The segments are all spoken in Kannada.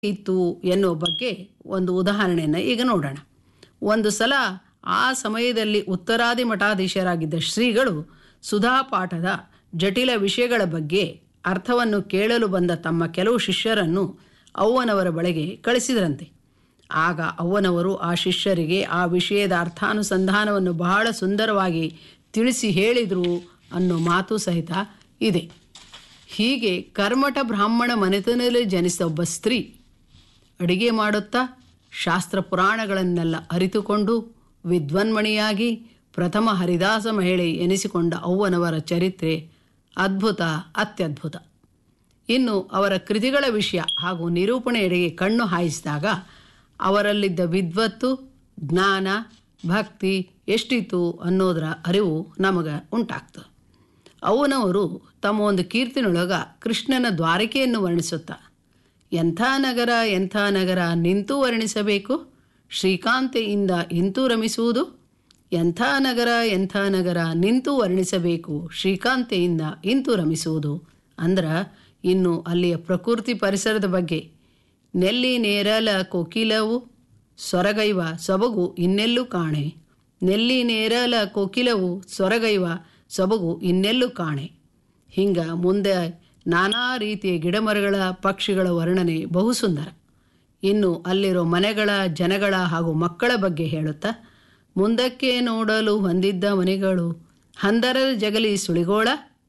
ಇತ್ತು ಎನ್ನುವ ಬಗ್ಗೆ ಒಂದು ಉದಾಹರಣೆಯನ್ನು ಈಗ ನೋಡೋಣ ಒಂದು ಸಲ ಆ ಸಮಯದಲ್ಲಿ ಉತ್ತರಾದಿ ಮಠಾಧೀಶರಾಗಿದ್ದ ಶ್ರೀಗಳು ಸುಧಾಪಾಠದ ಜಟಿಲ ವಿಷಯಗಳ ಬಗ್ಗೆ ಅರ್ಥವನ್ನು ಕೇಳಲು ಬಂದ ತಮ್ಮ ಕೆಲವು ಶಿಷ್ಯರನ್ನು ಅವ್ವನವರ ಬಳಿಗೆ ಕಳಿಸಿದರಂತೆ ಆಗ ಅವ್ವನವರು ಆ ಶಿಷ್ಯರಿಗೆ ಆ ವಿಷಯದ ಅರ್ಥಾನುಸಂಧಾನವನ್ನು ಬಹಳ ಸುಂದರವಾಗಿ ತಿಳಿಸಿ ಹೇಳಿದರು ಅನ್ನೋ ಮಾತು ಸಹಿತ ಇದೆ ಹೀಗೆ ಕರ್ಮಠ ಬ್ರಾಹ್ಮಣ ಮನೆತನದಲ್ಲಿ ಜನಿಸಿದ ಒಬ್ಬ ಸ್ತ್ರೀ ಅಡಿಗೆ ಮಾಡುತ್ತಾ ಶಾಸ್ತ್ರ ಪುರಾಣಗಳನ್ನೆಲ್ಲ ಅರಿತುಕೊಂಡು ವಿದ್ವನ್ಮಣಿಯಾಗಿ ಪ್ರಥಮ ಹರಿದಾಸ ಮಹಿಳೆ ಎನಿಸಿಕೊಂಡ ಅವ್ವನವರ ಚರಿತ್ರೆ ಅದ್ಭುತ ಅತ್ಯದ್ಭುತ ಇನ್ನು ಅವರ ಕೃತಿಗಳ ವಿಷಯ ಹಾಗೂ ನಿರೂಪಣೆಯೆಡೆಗೆ ಕಣ್ಣು ಹಾಯಿಸಿದಾಗ ಅವರಲ್ಲಿದ್ದ ವಿದ್ವತ್ತು ಜ್ಞಾನ ಭಕ್ತಿ ಎಷ್ಟಿತ್ತು ಅನ್ನೋದರ ಅರಿವು ನಮಗೆ ಉಂಟಾಗ್ತದೆ ಅವನವರು ತಮ್ಮ ಒಂದು ಕೀರ್ತಿನೊಳಗ ಕೃಷ್ಣನ ದ್ವಾರಕೆಯನ್ನು ವರ್ಣಿಸುತ್ತಾ ಎಂಥ ನಗರ ಎಂಥ ನಗರ ನಿಂತು ವರ್ಣಿಸಬೇಕು ಶ್ರೀಕಾಂತೆಯಿಂದ ಇಂತು ರಮಿಸುವುದು ಎಂಥ ನಗರ ಎಂಥ ನಗರ ನಿಂತು ವರ್ಣಿಸಬೇಕು ಶ್ರೀಕಾಂತೆಯಿಂದ ಇಂತು ರಮಿಸುವುದು ಅಂದ್ರೆ ಇನ್ನು ಅಲ್ಲಿಯ ಪ್ರಕೃತಿ ಪರಿಸರದ ಬಗ್ಗೆ ನೆಲ್ಲಿ ನೇರಲ ಕೋಕಿಲವು ಸೊರಗೈವ ಸೊಬಗು ಇನ್ನೆಲ್ಲೂ ಕಾಣೆ ನೆಲ್ಲಿ ನೇರಲ ಕೋಕಿಲವು ಸೊರಗೈವ ಸೊಬಗು ಇನ್ನೆಲ್ಲೂ ಕಾಣೆ ಹಿಂಗ ಮುಂದೆ ನಾನಾ ರೀತಿಯ ಗಿಡಮರಗಳ ಪಕ್ಷಿಗಳ ವರ್ಣನೆ ಬಹು ಸುಂದರ ಇನ್ನು ಅಲ್ಲಿರೋ ಮನೆಗಳ ಜನಗಳ ಹಾಗೂ ಮಕ್ಕಳ ಬಗ್ಗೆ ಹೇಳುತ್ತಾ ಮುಂದಕ್ಕೆ ನೋಡಲು ಹೊಂದಿದ್ದ ಮನೆಗಳು ಹಂದರದ ಜಗಲಿ ಸುಳಿಗೋಳ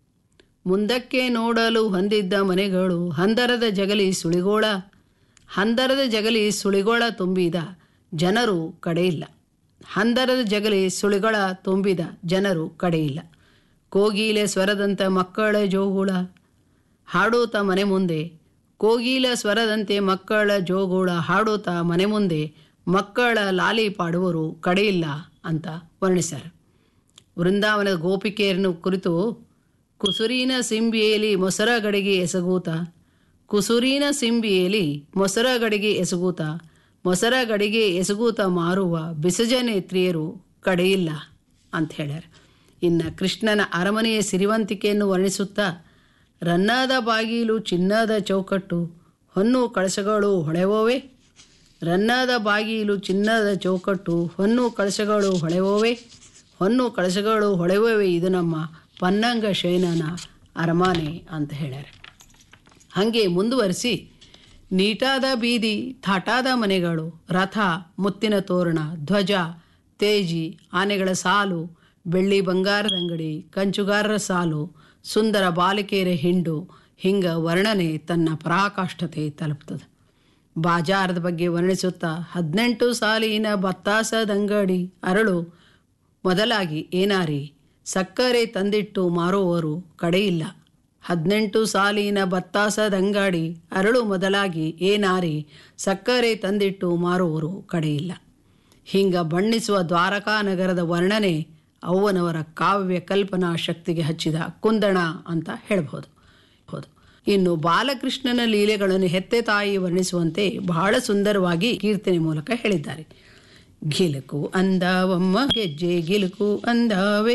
ಮುಂದಕ್ಕೆ ನೋಡಲು ಹೊಂದಿದ್ದ ಮನೆಗಳು ಹಂದರದ ಜಗಲಿ ಸುಳಿಗೋಳ ಹಂದರದ ಜಗಲಿ ಸುಳಿಗೋಳ ತುಂಬಿದ ಜನರು ಕಡೆಯಿಲ್ಲ ಹಂದರದ ಜಗಲಿ ಸುಳಿಗಳ ತುಂಬಿದ ಜನರು ಕಡೆಯಿಲ್ಲ ಕೋಗಿಲೆ ಸ್ವರದಂತ ಮಕ್ಕಳ ಜೋಗುಳ ಹಾಡೋತ ಮನೆ ಮುಂದೆ ಕೋಗಿಲ ಸ್ವರದಂತೆ ಮಕ್ಕಳ ಜೋಗುಳ ಹಾಡೋತ ಮನೆ ಮುಂದೆ ಮಕ್ಕಳ ಲಾಲಿ ಪಾಡುವರು ಕಡೆಯಿಲ್ಲ ಅಂತ ವರ್ಣಿಸ್ಯಾರ ವೃಂದಾವನದ ಗೋಪಿಕೆಯರನ್ನು ಕುರಿತು ಕುಸುರಿನ ಸಿಂಬಿಯಲ್ಲಿ ಮೊಸರ ಗಡಿಗೆ ಎಸಗೂತ ಕುಸುರಿನ ಸಿಂಬಿಯಲ್ಲಿ ಮೊಸರ ಗಡಿಗೆ ಎಸಗೂತ ಮೊಸರ ಗಡಿಗೆ ಎಸಗೂತ ಮಾರುವ ಬಿಸಜನೇತ್ರಿಯರು ಕಡೆಯಿಲ್ಲ ಅಂತ ಹೇಳ್ಯಾರ ಇನ್ನು ಕೃಷ್ಣನ ಅರಮನೆಯ ಸಿರಿವಂತಿಕೆಯನ್ನು ವರ್ಣಿಸುತ್ತಾ ರನ್ನದ ಬಾಗಿಲು ಚಿನ್ನದ ಚೌಕಟ್ಟು ಹೊನ್ನು ಕಳಸಗಳು ಹೊಳೆವೋವೆ ರನ್ನದ ಬಾಗಿಲು ಚಿನ್ನದ ಚೌಕಟ್ಟು ಹೊನ್ನು ಕಳಸಗಳು ಹೊಳೆವೋವೆ ಹೊನ್ನು ಕಳಸಗಳು ಹೊಳೆವೋವೆ ಇದು ನಮ್ಮ ಪನ್ನಂಗ ಶಯನನ ಅರಮನೆ ಅಂತ ಹೇಳ್ಯಾರ ಹಾಗೆ ಮುಂದುವರಿಸಿ ನೀಟಾದ ಬೀದಿ ಥಾಟಾದ ಮನೆಗಳು ರಥ ಮುತ್ತಿನ ತೋರಣ ಧ್ವಜ ತೇಜಿ ಆನೆಗಳ ಸಾಲು ಬೆಳ್ಳಿ ಬಂಗಾರದ ಅಂಗಡಿ ಕಂಚುಗಾರರ ಸಾಲು ಸುಂದರ ಬಾಲಿಕೆಯರ ಹಿಂಡು ಹಿಂಗ ವರ್ಣನೆ ತನ್ನ ಪರಾಕಾಷ್ಠತೆ ತಲುಪ್ತದೆ ಬಾಜಾರದ ಬಗ್ಗೆ ವರ್ಣಿಸುತ್ತಾ ಹದಿನೆಂಟು ಸಾಲಿನ ಬತ್ತಾಸದಂಗಡಿ ಅರಳು ಮೊದಲಾಗಿ ಏನಾರಿ ಸಕ್ಕರೆ ತಂದಿಟ್ಟು ಮಾರುವವರು ಕಡೆಯಿಲ್ಲ ಹದಿನೆಂಟು ಸಾಲಿನ ಬತ್ತಾಸದಂಗಾಡಿ ಅರಳು ಮೊದಲಾಗಿ ಏನಾರಿ ಸಕ್ಕರೆ ತಂದಿಟ್ಟು ಮಾರುವವರು ಕಡೆಯಿಲ್ಲ ಹಿಂಗ ಬಣ್ಣಿಸುವ ದ್ವಾರಕಾ ನಗರದ ವರ್ಣನೆ ಅವ್ವನವರ ಕಾವ್ಯ ಕಲ್ಪನಾ ಶಕ್ತಿಗೆ ಹಚ್ಚಿದ ಕುಂದಣ ಅಂತ ಹೇಳ್ಬೋದು ಹೌದು ಇನ್ನು ಬಾಲಕೃಷ್ಣನ ಲೀಲೆಗಳನ್ನು ಹೆತ್ತೆ ತಾಯಿ ವರ್ಣಿಸುವಂತೆ ಬಹಳ ಸುಂದರವಾಗಿ ಕೀರ್ತನೆ ಮೂಲಕ ಹೇಳಿದ್ದಾರೆ ಗಿಲುಕು ಅಂದವಮ್ಮ ಗೆಜ್ಜೆ ಗಿಲುಕು ಅಂದವೇ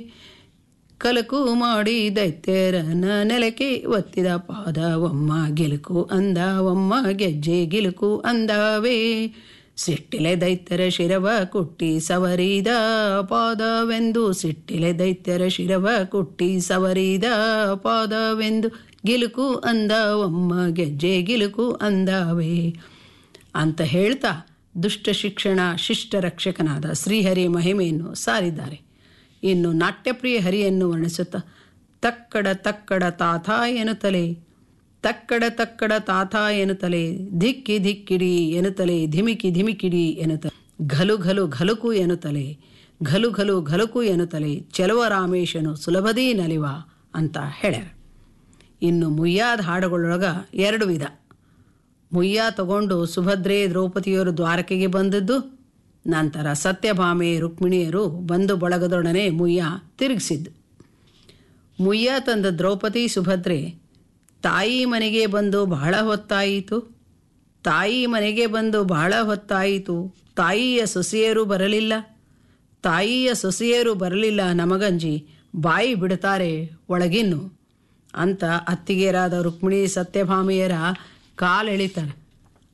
ಕಲಕು ಮಾಡಿ ದೈತ್ಯರನ ನೆಲಕ್ಕೆ ಒತ್ತಿದ ಪಾದವಮ್ಮ ಗಿಲುಕು ಅಂದವಮ್ಮ ಗೆಜ್ಜೆ ಗಿಲುಕು ಅಂದವೇ ಸಿಟ್ಟಿಲೆ ದೈತ್ಯರ ಶಿರವ ಕುಟ್ಟಿ ಸವರಿದ ಪಾದವೆಂದು ಸಿಟ್ಟಿಲೆ ದೈತ್ಯರ ಶಿರವ ಕುಟ್ಟಿ ಸವರಿದ ಪಾದವೆಂದು ಗಿಲುಕು ಅಂದವಮ್ಮ ಗೆಜ್ಜೆ ಗಿಲುಕು ಅಂದವೇ ಅಂತ ಹೇಳ್ತಾ ದುಷ್ಟ ಶಿಕ್ಷಣ ಶಿಷ್ಟ ರಕ್ಷಕನಾದ ಶ್ರೀಹರಿ ಮಹಿಮೆಯನ್ನು ಸಾರಿದ್ದಾರೆ ಇನ್ನು ನಾಟ್ಯಪ್ರಿಯ ಹರಿಯನ್ನು ವರ್ಣಿಸುತ್ತಾ ತಕ್ಕಡ ತಕ್ಕಡ ತಾತ ಎನ್ನುತ್ತಲೇ ತಕ್ಕಡ ತಕ್ಕಡ ತಾತ ಎನ್ನುತ್ತಲೇ ಧಿಕ್ಕಿ ಧಿಕ್ಕಿಡಿ ಎನ್ನುತ್ತಲೇ ಧಿಮಿಕಿ ಧಿಮಿಕಿಡಿ ಎನ್ನುತ್ತ ಘಲು ಘಲು ಘಲುಕು ಎನ್ನುತ್ತಲೇ ಘಲು ಘಲು ಘಲುಕು ಎನ್ನುತ್ತಲೇ ಚೆಲುವ ರಾಮೇಶನು ಸುಲಭದೀ ನಲಿವ ಅಂತ ಹೇಳ್ಯಾರ ಇನ್ನು ಮುಯ್ಯಾದ ಹಾಡುಗಳೊಳಗ ಎರಡು ವಿಧ ಮುಯ್ಯ ತಗೊಂಡು ಸುಭದ್ರೆ ದ್ರೌಪದಿಯರು ದ್ವಾರಕೆಗೆ ಬಂದದ್ದು ನಂತರ ಸತ್ಯಭಾಮೆ ರುಕ್ಮಿಣಿಯರು ಬಂದು ಬಳಗದೊಡನೆ ಮುಯ್ಯ ತಿರುಗಿಸಿದ್ದು ಮುಯ್ಯ ತಂದ ದ್ರೌಪದಿ ಸುಭದ್ರೆ ತಾಯಿ ಮನೆಗೆ ಬಂದು ಬಹಳ ಹೊತ್ತಾಯಿತು ತಾಯಿ ಮನೆಗೆ ಬಂದು ಬಹಳ ಹೊತ್ತಾಯಿತು ತಾಯಿಯ ಸೊಸೆಯರು ಬರಲಿಲ್ಲ ತಾಯಿಯ ಸೊಸೆಯರು ಬರಲಿಲ್ಲ ನಮಗಂಜಿ ಬಾಯಿ ಬಿಡುತ್ತಾರೆ ಒಳಗಿನ್ನು ಅಂತ ಅತ್ತಿಗೆಯರಾದ ರುಕ್ಮಿಣಿ ಸತ್ಯಭಾಮಿಯರ ಕಾಲೆಳಿತಾರೆ